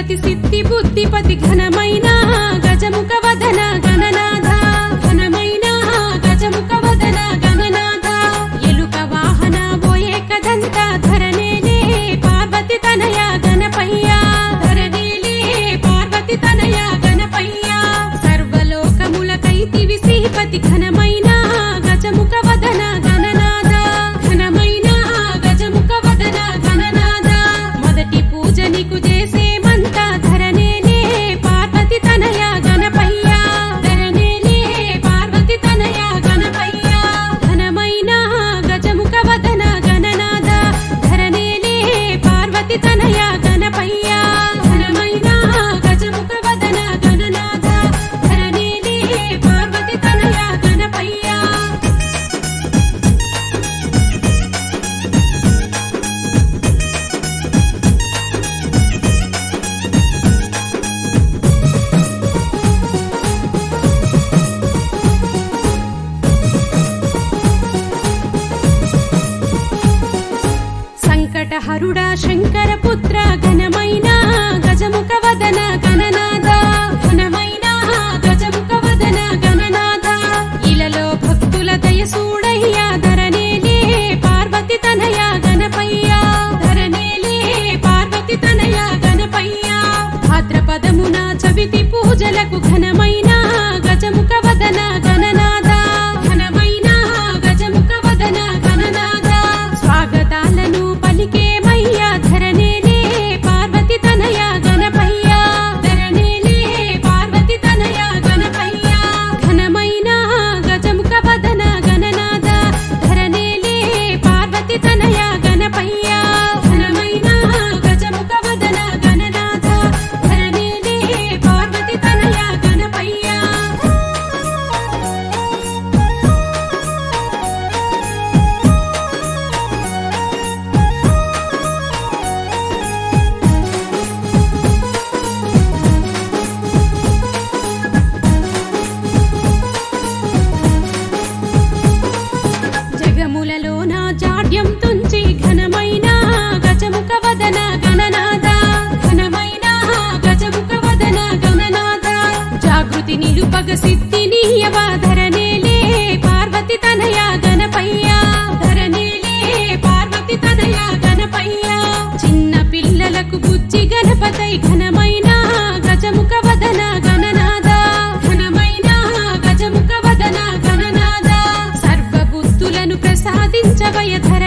శ్రీపతి సిద్ధి బుద్ధిపతి ఘనమైన గజముఖ వదన గణనాథ ఘనమైన గజముఖ వదన గణనాథ ఎలుక వాహన బోయే కదంత ధరనేలే పార్వతి తనయ గణపయ్య ధరనేలే పార్వతి తనయ గణపయ్య సర్వలోకములకైతివి శ్రీపతి ఘనమైన గజముఖ వదన గణనాథ ఘనమైన గజముఖ వదన గణనాథ మొదటి పూజ నీకు చేసేమంత ధరనేలే పార్వతి తనయ గణపయ్య ధరనేలే పార్వతి తనయ గణపయ్య ఘనమైన గజముఖ వదన గణనాథ ధరనేలే పార్వతి తనయ గణపయ్య ఘనమైన గజముఖ వదన గణనాథ ధరనేలే పార్వతి తనయ గణపయ్య సంకటహరుడా శంకర పుత్ర ఘనమైన గజముఖ వదన గణనాథ ఘనమైన గజముఖ వదన గణనాథ ఇలలో భక్తుల దయసూడయ్య ధరనేలే పార్వతి తనయ గణపయ్య ధరనేలే పార్వతి తనయ గణపయ్య భాద్రపదమున చవితి పూజలకు ఘనమైన గజముఖ వదన గణనాథ ఘనమైన గజముఖ వదన గణనాథ స్వాగతాలను పలికేమయ్య ధరనేలే పార్వతి తనయ గణపయ్య ధరనేలే పార్వతి తనయ గణపయ్య ఘనమైన గజముఖ వదన గణనాథ ధరనేలే పార్వతి తనయ గణపయ్య ఘనమైన గజముఖ వదన గణనాథ ధరనేలే పార్వతి తనయ గణపయ్య జగములలో నా జాడ్యం తుంచి ఘనమైన గజముఖ వదన గణనాథ ఘనమైన గజముఖ వదన గణనాథ జాగృతి నిలుపగ సిద్ధి నీయవ ధరనేలే పార్వతి తనయ గణపయ్య ధరనేలే పార్వతి తనయ గణపయ్య చిన్న పిల్లలకు బుజ్జి గణపతై ఘనమైన గజముఖ వదన గణనాథ ఘనమైన గజముఖ వదన గణనాథ సర్వబుద్ధులను ప్రసాదించవయ ధర